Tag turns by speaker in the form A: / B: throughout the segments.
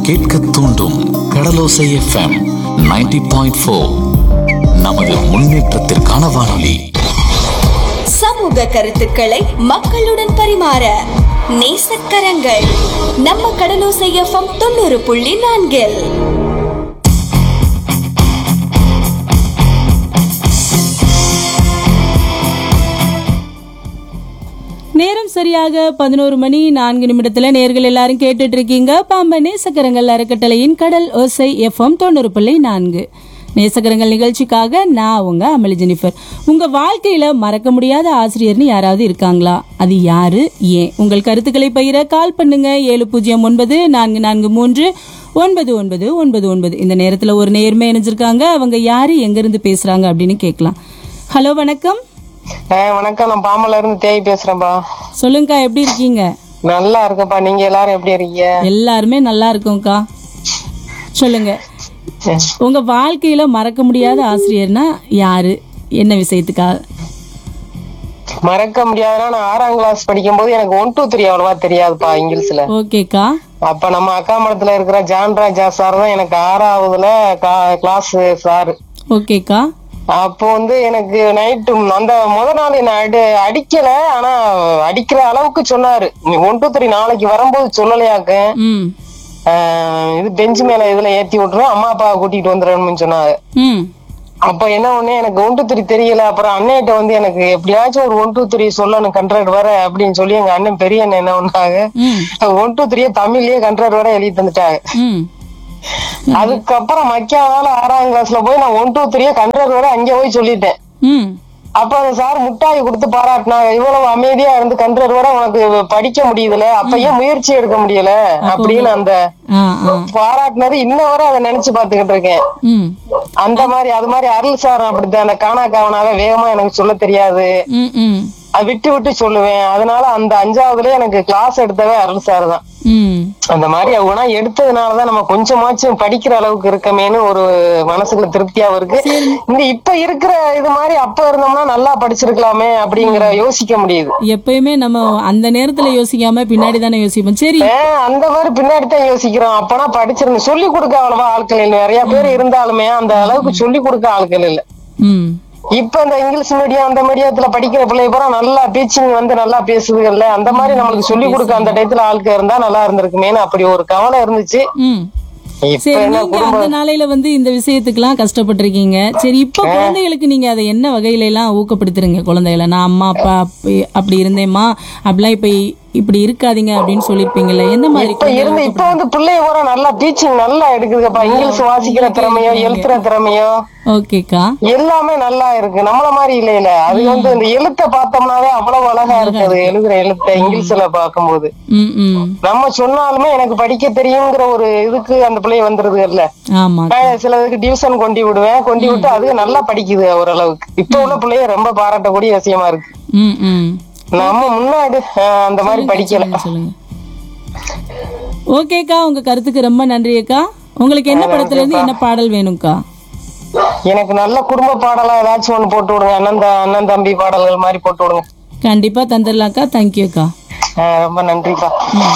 A: கேட்க தூண்டும் கடலோசை FM 90.4 point four நமது முன்னேற்றத்திற்கான வானொலி
B: சமூக கருத்துக்களை மக்களுடன் பரிமாற நேசக்கரங்கள் நம்ம கடலோசை எஃப்எம் தொண்ணூறு புள்ளி நான்கில்
C: நேரம் சரியாக பதினோரு மணி நான்கு நிமிடத்துல நேர்கள் எல்லாரும் கேட்டுட்டு இருக்கீங்க பாம்பன் நேசக்கரங்கள் அறக்கட்டளையின் கடல் ஓசை எஃப்எம் தொண்ணூறு புள்ளி நான்கு நேசக்கரங்கள் நிகழ்ச்சிக்காக நான் உங்க அமளி ஜெனிஃபர் உங்க வாழ்க்கையில மறக்க முடியாத ஆசிரியர்னு யாராவது இருக்காங்களா அது யாரு ஏன் உங்கள் கருத்துக்களை பகிர கால் பண்ணுங்க ஏழு பூஜ்ஜியம் ஒன்பது நான்கு நான்கு மூன்று ஒன்பது ஒன்பது ஒன்பது ஒன்பது இந்த நேரத்துல ஒரு நேர்மை இணைஞ்சிருக்காங்க அவங்க யாரு எங்க இருந்து பேசுறாங்க அப்படின்னு கேட்கலாம் ஹலோ வணக்கம்
D: ஆ, வணக்கம் நான் பாமல இருந்து தேய் பேசுறேன்ப்பா
C: சொல்லுங்கக்கா எப்படி இருக்கீங்க
D: நல்லா இருக்கேன்ப்பா நீங்க எல்லாரும் எப்படி இருக்கீங்க
C: எல்லாருமே நல்லா இருக்கோம்க்கா சொல்லுங்க உங்க வாழ்க்கையில மறக்க முடியாத ஆசிரியர்னா யாரு என்ன விஷயத்துக்கா
D: மறக்க முடியாதுன்னா நான் ஆறாம் கிளாஸ் படிக்கும்போது எனக்கு ஒன் டூ த்ரீ அவ்வளவா தெரியாதுப்பா இங்கிலீஷ்ல
C: ஓகேக்கா
D: அப்ப நம்ம அக்காமடத்துல இருக்கிற ஜான் ராஜா சார் தான் எனக்கு ஆறாவதுல கிளாஸ் சார்
C: ஓகேக்கா
D: அப்போ வந்து எனக்கு நைட்டு அந்த முத நாள் என்ன அடி அடிக்கல ஆனா அடிக்கிற அளவுக்கு சொன்னாரு நீ ஒன் டூ த்ரீ நாளைக்கு வரும்போது சொல்லலையாக்க
C: ம்
D: ஆஹ் இது பெஞ்சு மேல இதுல ஏத்தி விட்டுரும் அம்மா அப்பா கூட்டிட்டு வந்துடணும்னு சொன்னாங்க
C: ம்
D: அப்ப என்ன ஒண்ணு எனக்கு ஒன் டூ த்ரீ தெரியல அப்புறம் அண்ணன்கிட்ட வந்து எனக்கு எப்படியாச்சும் ஒரு ஒன் டூ த்ரீ சொல்லணும் கண்ட்ராக்ட் வர அப்படின்னு சொல்லி எங்க அண்ணன் பெரிய அண்ணன் என்ன பண்ணாங்க
C: ம்
D: ஒன் டூ த்ரீ தமிழ்லயே கண்ட்ராக்ட் வர எழுதி தந்துட்டாங்க
C: ம்
D: அதுக்கப்புறம் மக்கியாவால ஆறாம் கிளாஸ்ல போய் நான் ஒன் டூ த்ரீ கண்ட்ராக்ட் வர அங்கே போய் சொல்லிட்டேன்
C: ம்
D: அப்ப அந்த சார் முட்டாய் கொடுத்து பாராட்டினாங்க இவ்வளவு அமைதியா இருந்து கண்ட்ராக்ட் வர உனக்கு படிக்க முடியுதுல அப்ப ஏன் முயற்சி எடுக்க முடியல அப்படின்னு அந்த
C: ஆ ஆ
D: பாராட்டினது இன்ன வரை அதை நினைச்சு பாத்துக்கிட்டு இருக்கேன்
C: ம்
D: அந்த மாதிரி அது மாதிரி அருள் சார் அப்படித்தான் அந்த காணா காவனாவே வேகமா எனக்கு சொல்ல தெரியாது
C: ம் ம்
D: அது விட்டு விட்டு சொல்லுவேன் அதனால அந்த அஞ்சாவதுல எனக்கு கிளாஸ் எடுத்தவே அருள் சார் தான்
C: ம்
D: அந்த மாதிரி அவனா எடுத்ததுனாலதான் நம்ம கொஞ்சமாச்சும் படிக்கிற அளவுக்கு இருக்கமேன்னு ஒரு மனசுக்குள்ள திருப்தியாவும் இருக்கு இந்த இப்ப இருக்கிற இது மாதிரி அப்ப இருந்தோம்னா நல்லா படிச்சிருக்கலாமே அப்படிங்கிற யோசிக்க முடியுது
C: எப்பயுமே நம்ம அந்த நேரத்துல யோசிக்காம பின்னாடி தானே யோசிப்போம் சரி
D: ஏன் அந்த மாதிரி பின்னாடி தான் யோசிக்கிறோம் அப்பனா படிச்சிருந்து சொல்லி கொடுக்க அவ்வளவா ஆட்கள் இல்லை நிறைய பேர் இருந்தாலுமே அந்த அளவுக்கு சொல்லி கொடுக்க ஆட்கள் இல்லை
C: ம்
D: இப்ப இந்த இங்கிலீஷ் மீடியம் அந்த மீடியத்துல படிக்கிற பிள்ளை பூரா நல்லா டீச்சிங் வந்து நல்லா பேசுதுங்கல்ல அந்த மாதிரி நம்மளுக்கு சொல்லி கொடுக்க அந்த டயத்துல ஆட்கள் இருந்தா நல்லா இருந்திருக்குமேனு அப்படி ஒரு கவலை இருந்துச்சு
C: ம்
D: இப்ப
C: சரி
D: என்ன
C: நீங்க அந்த நாளையில வந்து இந்த விஷயத்துக்கெல்லாம் கஷ்டப்பட்டிருக்கீங்க சரி இப்ப குழந்தைகளுக்கு நீங்க அதை என்ன வகையில எல்லாம் ஊக்கப்படுத்துறீங்க குழந்தைகளை நான் அம்மா அப்பா அப்படி- அப்படி இருந்தேம்மா அப்படிலாம் இப்ப இ- இப்படி இருக்காதீங்க அப்படின்னு சொல்லிருப்பீங்கல்ல எந்த மாதிரி
D: இப்ப இருந்து இப்ப வந்து பிள்ளைய பூரா நல்லா டீச்சிங் நல்லா எடுக்குதுப்பா இங்கிலீஷ் வாசிக்கிற திறமையோ எழுத்துற திறமையோ
C: ஓகேக்கா
D: எல்லாமே நல்லா இருக்கு நம்மள மாதிரி இல்லையில அது வந்து இந்த எழுத்த பார்த்தோம்னாவே அவ்வளவு அழகா இருக்கு அது எழுதுற எழுத்த இங்கிலீஷ்ல பார்க்கும்போது
C: ம் ம்
D: நம்ம சொன்னாலுமே எனக்கு படிக்க தெரியுங்கிற ஒரு இதுக்கு அந்த பிள்ளை வந்துருது இல்ல
C: ஆமா
D: நான் சிலதுக்கு டியூஷன் கொண்டு விடுவேன் கொண்டு விட்டு அது நல்லா படிக்குது ஓரளவுக்கு இப்ப உள்ள பிள்ளைய ரொம்ப பாராட்டக்கூடிய விஷயமா இருக்கு
C: ம் ம்
D: நம்ம முன்னாடி அஹ், அந்த மாதிரி படிக்கல
C: சொல்லுங்க, சொல்லுங்க ஓகேக்கா உங்க கருத்துக்கு ரொம்ப நன்றி அக்கா உங்களுக்கு என்ன படத்துல இருந்து என்ன பாடல் வேணும்க்கா
D: எனக்கு நல்ல குடும்ப பாடலா ஏதாச்சும் ஒண்ணு போட்டு விடுங்க அண்ணன் த- அண்ணன் தம்பி பாடல்கள் மாதிரி போட்டு விடுங்க
C: கண்டிப்பா தந்துடலாம்க்கா தேங்க்யூக்கா
D: அஹ், ரொம்ப நன்றிப்பா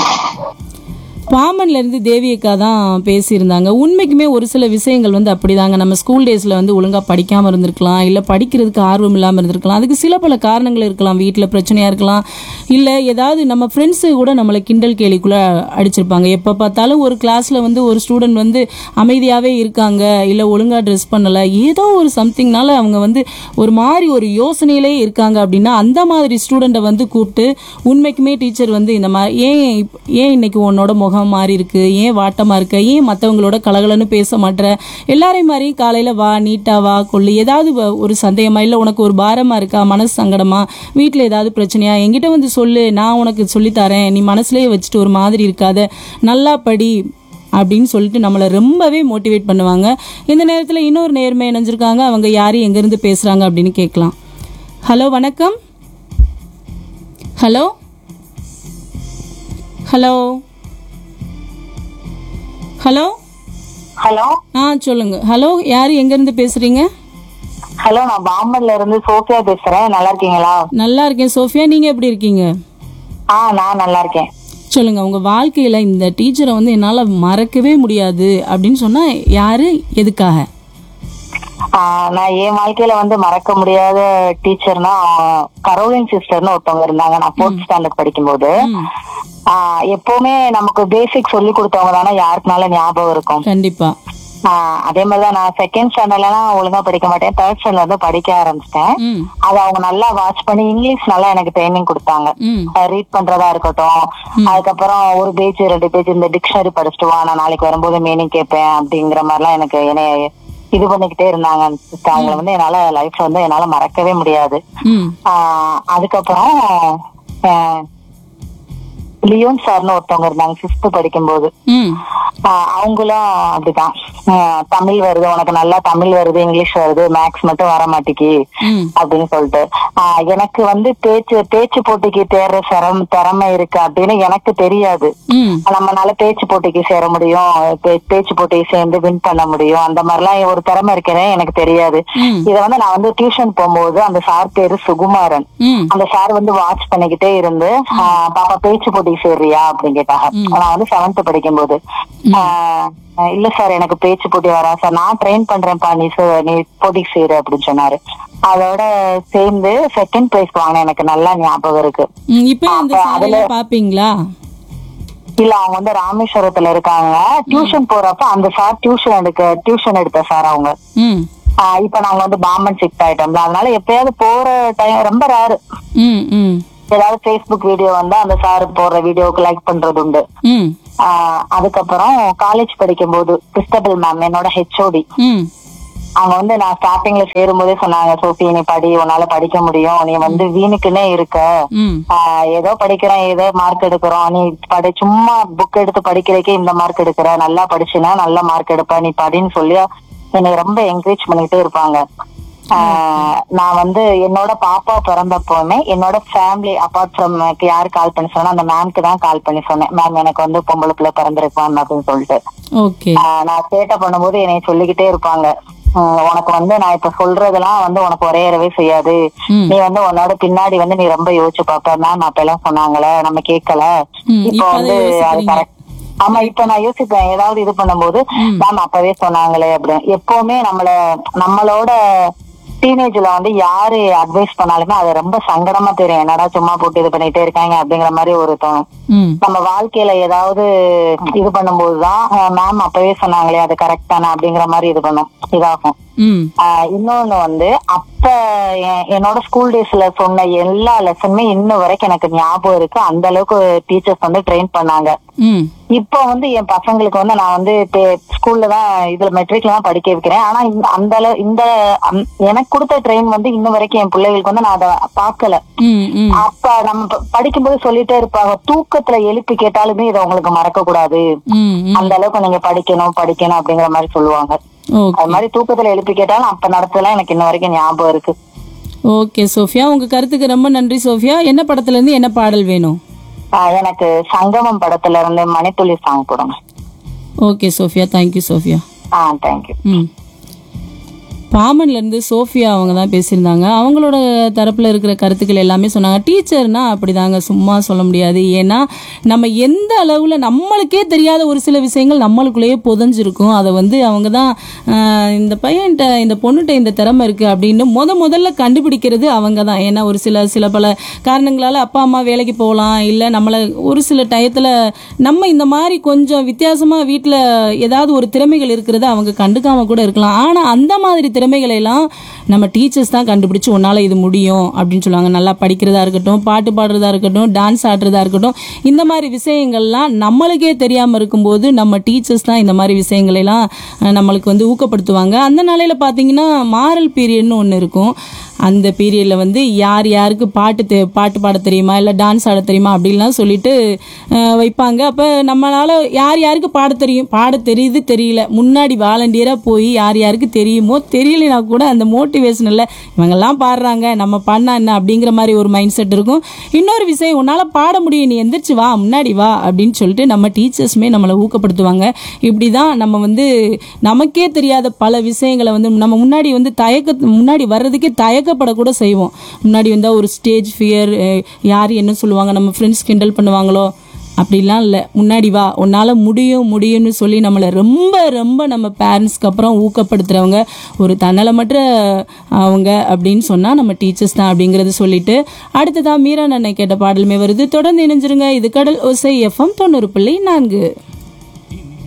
C: பாமன்ல இருந்து தேவி அக்கா தான் பேசியிருந்தாங்க உண்மைக்குமே ஒரு சில விஷயங்கள் வந்து அப்படிதாங்க நம்ம ஸ்கூல் டேஸ்ல வந்து ஒழுங்கா படிக்காம இருந்திருக்கலாம் இல்ல படிக்கிறதுக்கு ஆர்வம் இல்லாம இருந்திருக்கலாம் அதுக்கு சில பல காரணங்கள் இருக்கலாம் வீட்ல பிரச்சனையா இருக்கலாம் இல்ல ஏதாவது நம்ம ஃப்ரெண்ட்ஸ் கூட நம்மளை கிண்டல் கேலிக்குள்ள அடிச்சிருப்பாங்க எப்ப பார்த்தாலும் ஒரு கிளாஸ்ல வந்து ஒரு ஸ்டூடெண்ட் வந்து அமைதியாவே இருக்காங்க இல்ல ஒழுங்கா ட்ரெஸ் பண்ணல ஏதோ ஒரு சம்திங்னால அவங்க வந்து ஒரு மாதிரி ஒரு யோசனையிலே இருக்காங்க அப்படின்னா அந்த மாதிரி ஸ்டூடெண்ட்டை வந்து கூப்பிட்டு உண்மைக்குமே டீச்சர் வந்து இந்த மாதிரி ஏன் இப்- ஏன் இன்னைக்கு உன்னோட முகம் மாறி இருக்கு ஏன் வாட்டமா இருக்க ஏன் மற்றவங்களோட கலகலன்னு பேச மாட்ற எல்லாரையும் மாதிரி காலையில வா நீட்டா வா கொள்ளு ஏதாவது வ- ஒரு சந்தேகமா இல்லை உனக்கு ஒரு பாரமா இருக்கா மனசு சங்கடமா வீட்டில் ஏதாவது பிரச்சனையா என்கிட்ட வந்து சொல்லு நான் உனக்கு சொல்லித்தரேன் நீ மனசுலயே வச்சுட்டு ஒரு மாதிரி இருக்காத நல்லா படி அப்படின்னு சொல்லிட்டு நம்மளை ரொம்பவே மோட்டிவேட் பண்ணுவாங்க இந்த நேரத்தில் இன்னொரு நேர்மை இணைஞ்சிருக்காங்க அவங்க யார் எங்கேருந்து பேசுகிறாங்க அப்படின்னு கேட்கலாம் ஹலோ வணக்கம் ஹலோ ஹலோ ஹலோ
E: ஹலோ
C: ஆ சொல்லுங்க ஹலோ யார் எங்கேருந்து பேசுகிறீங்க
E: ஹலோ நான் பாம்பன்ல இருந்து சோஃபியா பேசுறேன் நல்லா இருக்கீங்களா
C: நல்லா இருக்கேன் சோஃபியா நீங்கள் எப்படி இருக்கீங்க
E: ஆ நான் நல்லா இருக்கேன்
C: சொல்லுங்க உங்க வாழ்க்கையில இந்த டீச்சரை வந்து என்னால மறக்கவே முடியாது அப்படின்னு சொன்னா யாரு எதுக்காக
E: ஆஹ் நான் என் வாழ்க்கையில வந்து மறக்க முடியாத டீச்சர்னா கரோலின் சிஸ்டர்னு ஒருத்தவங்க இருந்தாங்க நான் ஃபோர்த் ஸ்டாண்டர்ட் படிக்கும்போது ஆஹ் எப்பவுமே நமக்கு பேசிக் சொல்லி கொடுத்தவங்க தானே யாருக்குனால ஞாபகம் இருக்கும்
C: கண்டிப்பா
E: ஆஹ் அதே மாதிரிதான் நான் செகண்ட் ஸ்டாண்டர்ட்லாம் ஒழுங்கா படிக்க மாட்டேன் தேர்ட் ஸ்டாண்டர்ட்ல இருந்து படிக்க ஆரம்பிச்சிட்டேன்
C: ம்
E: அதை அவங்க நல்லா வாட்ச் பண்ணி இங்கிலீஷ் நல்லா எனக்கு ட்ரைனிங் கொடுத்தாங்க
C: ம்
E: ரீட் பண்றதா இருக்கட்டும் அதுக்கப்புறம் ஒரு பேஜ் ரெண்டு பேஜ் இந்த டிக்ஷனரி படிச்சுட்டு வா நான் நாளைக்கு வரும்போது மீனிங் கேட்பேன் அப்படிங்கிற மாதிரிலாம் எனக்கு என்னைய இது பண்ணிக்கிட்டே இருந்தாங்க sister. அவங்கள வந்து என்னால லைஃப்ல வந்து என்னால மறக்கவே முடியாது
C: ம்
E: ஆஹ் அதுக்கப்புறம் ஆஹ் லியோன் சார்னு ஒருத்தவங்க இருந்தாங்க ஃபிஃப்த் படிக்கும்போது
C: ம்
E: ஆஹ் அவங்களும் அப்படிதான் ஆஹ் தமிழ் வருது உனக்கு நல்லா தமிழ் வருது இங்கிலீஷ் வருது மேக்ஸ் மட்டும் வர மாட்டேங்கி
C: ம்
E: அப்படின்னு சொல்லிட்டு ஆஹ் எனக்கு வந்து பேச்சு பேச்சு போட்டிக்கு தேர்ற சிரம் திறமை இருக்கு அப்படின்னு எனக்கு தெரியாது
C: ம்
E: நம்மனால பேச்சு போட்டிக்கு சேர முடியும் பே- பேச்சு போட்டிக்கு சேர்ந்து வின் பண்ண முடியும் அந்த மாதிரிலாம் ஒரு திறமை இருக்கிறே எனக்கு தெரியாது
C: ம்.
E: இத வந்து நான் வந்து டியூஷன் போகும்போது அந்த சார் பேரு சுகுமாரன்
C: ம்
E: அந்த சார் வந்து வாட்ச் பண்ணிக்கிட்டே இருந்து ஆஹ் பாப்பா பேச்சு போட்டிக்கு சேர்றியா அப்படின்னு கேட்டாங்க நான் வந்து செவன்த் படிக்கும்போது ஆஹ் இல்ல சார் எனக்கு பேச்சு போட்டி வரா சார் நான் ட்ரெயின் பண்றேன்ப்பா நீ சு- நீ போட்டிக்கு சேரு அப்படின்னு சொன்னாரு அதோட சேர்ந்து செகண்ட் பிரைஸ் வாங்கினேன் எனக்கு நல்லா ஞாபகம் இருக்கு
C: ம், இப்போ அந்த
E: அப்ப
C: சாலையில பாப்பீங்களா
E: இல்ல அவங்க வந்து ராமேஸ்வரத்துல இருக்காங்க டியூஷன் போறப்ப அந்த சார் டியூஷன் எடுக்க டியூஷன் எடுத்த சார் அவங்க
C: ம்
E: ஆஹ் இப்ப நாங்க வந்து பாம்பன் ஷிஃப்ட் ஆயிட்டோம்ல அதனால எப்பயாவது போற டைம் ரொம்ப ரேரு
C: ம் ம்
E: ஏதாவது ஃபேஸ்புக் வீடியோ வந்தா அந்த சார் போடுற வீடியோக்கு லைக் பண்றது உண்டு
C: ம்
E: ஆஹ் அதுக்கப்புறம் காலேஜ் படிக்கும்போது கிறிஸ்டபல் மேம் என்னோட ஹெச்ஓடி
C: ம்
E: அவங்க வந்து நான் ஸ்டார்டிங்ல சேரும்போதே சொன்னாங்க சோஃபி நீ படி உன்னால படிக்க முடியும் நீ வந்து வீணுக்குன்னே இருக்க
C: ம்
E: ஆஹ் ஏதோ படிக்கிறோம் ஏதோ மார்க் எடுக்கிறோம் நீ படி சும்மா புக் எடுத்து படிக்கிறதுக்கே இந்த மார்க் எடுக்கிற நல்லா படிச்சுனா நல்ல மார்க் எடுப்ப நீ படின்னு சொல்லி என்னை ரொம்ப என்கரேஜ் பண்ணிக்கிட்டே இருப்பாங்க ஆஹ் நான் வந்து என்னோட பாப்பா பிறந்தப்போமே என்னோட ஃபேமிலி அப்பார்ட் ஃப்ரம் யாரு கால் பண்ணி சொன்னா அந்த மேம்க்கு தான் கால் பண்ணி சொன்னேன் மேம் எனக்கு வந்து பொம்பளை பிள்ளை பிறந்திருக்கு மேம் அப்படின்னு சொல்லிட்டு
C: ஓகே
E: ஆஹ் நான் சேட்டை பண்ணும்போது என்னை சொல்லிக்கிட்டே இருப்பாங்க உம் உனக்கு வந்து நான் இப்ப சொல்றதெல்லாம் வந்து உனக்கு ஒரேறவே செய்யாது
C: ம்.
E: நீ வந்து உன்னோட பின்னாடி வந்து நீ ரொம்ப யோசிச்சு பாப்ப மேம் அப்ப எல்லாம் சொன்னாங்களே நம்ம கேட்கல
C: ம்,
E: இப்போ
C: இப்ப அதை
E: வந்து அது
C: யோசிக்கிறீங்க.
E: கரெக்ட் ஆமா இப்ப நான் யோசிப்பேன் ஏதாவது இது பண்ணும்போது மேம் அப்பவே சொன்னாங்களே அப்படின்னு எப்பவுமே நம்மள நம்மளோட டீனேஜ்ல வந்து யாரு அட்வைஸ் பண்ணாலுமே அது ரொம்ப சங்கடமா தெரியும் என்னடா சும்மா போட்டு இது பண்ணிட்டே இருக்காங்க அப்படிங்கிற மாதிரி ஒரு தோணும்
C: ம்
E: நம்ம வாழ்க்கையில ஏதாவது இது பண்ணும்போதுதான் மேம் அப்பவே சொன்னாங்களே அது கரெக்ட் தானே அப்படிங்கிற மாதிரி இது பண்ணும் இதாகும்
C: ம்
E: ஆஹ் இன்னொன்னு வந்து அப்ப எ- என்னோட ஸ்கூல் டேஸ்ல சொன்ன எல்லா லெசனுமே இன்ன வரைக்கும் எனக்கு ஞாபகம் இருக்கு அந்த அளவுக்கு டீச்சர்ஸ் வந்து ட்ரெயின் பண்ணாங்க
C: ம்
E: இப்போ வந்து என் பசங்களுக்கு வந்து நான் வந்து ஸ்கூல்ல தான் இதுல மெட்ரிக்ல தான் படிக்க வைக்கிறேன் ஆனா இந்த- அந்த அளவு இந்த அம்- எனக்கு கொடுத்த ட்ரெயின் வந்து இன்ன வரைக்கும் என் பிள்ளைகளுக்கு வந்து நான் அதை பார்க்கல
C: ம் ம்
E: அப்ப நம்ம ப- படிக்கும்போது சொல்லிட்டே இருப்பாங்க தூக்கத்துல எழுப்பி கேட்டாலுமே இதை உங்களுக்கு மறக்க கூடாது
C: ம் ம்
E: அந்த அளவுக்கு நீங்க படிக்கணும் படிக்கணும் அப்படிங்கிற மாதிரி சொல்லுவாங்க
C: ஓகே
E: அது மாதிரி தூக்கத்துல எழுப்பி கேட்டாலும் அப்ப நடத்தலாம் எனக்கு இன்ன வரைக்கும் ஞாபகம் இருக்கு
C: ஓகே சோஃபியா உங்க கருத்துக்கு ரொம்ப நன்றி சோஃபியா என்ன படத்துல இருந்து என்ன பாடல் வேணும்
E: ஆஹ் எனக்கு சங்கமம் படத்துல இருந்து மணித்துளி சாங் கொடுங்க
C: ஓகே சோஃபியா தேங்க்யூ சோஃபியா
E: ஆ தேங்க்யூ
C: ம் பாமன்லேருந்து சோஃபியா அவங்க தான் பேசியிருந்தாங்க அவங்களோட தரப்பில் இருக்கிற கருத்துக்கள் எல்லாமே சொன்னாங்க டீச்சர்னா அப்படிதாங்க சும்மா சொல்ல முடியாது ஏன்னா நம்ம எந்த அளவில் நம்மளுக்கே தெரியாத ஒரு சில விஷயங்கள் நம்மளுக்குள்ளேயே புதஞ்சிருக்கும் அதை வந்து அவங்க தான் ஆஹ், இந்த பையன்கிட்ட இந்த பொண்ணுகிட்ட இந்த திறமை இருக்குது அப்படின்னு முத முதல்ல கண்டுபிடிக்கிறது அவங்க தான் ஏன்னா ஒரு சில சில பல காரணங்களால் அப்பா அம்மா வேலைக்கு போகலாம் இல்லை நம்மளை ஒரு சில டயத்தில் நம்ம இந்த மாதிரி கொஞ்சம் வித்தியாசமாக வீட்டில் ஏதாவது ஒரு திறமைகள் இருக்கிறத அவங்க கண்டுக்காம கூட இருக்கலாம் ஆனால் அந்த மாதிரி திறமைகளை எல்லாம் நம்ம டீச்சர்ஸ் தான் கண்டுபிடிச்சு உன்னால் இது முடியும் அப்படின்னு சொல்லுவாங்க நல்லா படிக்கிறதா இருக்கட்டும் பாட்டு பாடுறதா இருக்கட்டும் டான்ஸ் ஆடுறதா இருக்கட்டும் இந்த மாதிரி விஷயங்கள்லாம் நம்மளுக்கே தெரியாமல் இருக்கும்போது நம்ம டீச்சர்ஸ் தான் இந்த மாதிரி விஷயங்களெல்லாம் அஹ், நம்மளுக்கு வந்து ஊக்கப்படுத்துவாங்க அந்த நாளையில் பார்த்தீங்கன்னா மாரல் பீரியட்னு ஒன்று இருக்கும் அந்த பீரியடில் வந்து யார் யாருக்கு பாட்டு தெ பாட்டு பாட தெரியுமா இல்லை டான்ஸ் ஆட தெரியுமா அப்படின்லாம் சொல்லிட்டு அஹ், வைப்பாங்க அப்போ நம்மளால் யார் யாருக்கு பாட தெரியும் பாட தெரியுது தெரியல முன்னாடி வாலண்டியராக போய் யார் யாருக்கு தெரியுமோ தெரியலைனா கூட அந்த மோட்டிவேஷனில் இவங்கெல்லாம் பாடுறாங்க நம்ம பண்ணா என்ன அப்படிங்கிற மாதிரி ஒரு மைண்ட் செட் இருக்கும் இன்னொரு விஷயம் உன்னால் பாட முடியும் நீ எந்திரிச்சு வா முன்னாடி வா அப்படின்னு சொல்லிட்டு நம்ம டீச்சர்ஸுமே நம்மளை ஊக்கப்படுத்துவாங்க இப்படி தான் நம்ம வந்து நமக்கே தெரியாத பல விஷயங்களை வந்து நம்ம முன்னாடி வந்து தயக்க முன்னாடி வர்றதுக்கே தயக்கப்படக்கூட செய்வோம் முன்னாடி வந்தால் ஒரு ஸ்டேஜ் ஃபியர் யார் என்ன சொல்லுவாங்க நம்ம ஃப்ரெண்ட்ஸ் கிண்டல் பண்ணுவாங்களோ அப்படிலாம் இல்லை முன்னாடி வா உன்னால் முடியும் முடியும்னு சொல்லி நம்மளை ரொம்ப ரொம்ப நம்ம பேரண்ட்ஸ்க்கு அப்புறம் ஊக்கப்படுத்துகிறவங்க ஒரு தன்னலமற்ற அவங்க அப்படின்னு சொன்னால் நம்ம டீச்சர்ஸ் தான் அப்படிங்கிறத சொல்லிட்டு அடுத்ததான் மீரா அண்ணன் கேட்ட பாடலுமே வருது தொடர்ந்து இணைஞ்சிருங்க இது கடல் ஓசை எஃப்எம் தொண்ணூறு புள்ளி நான்கு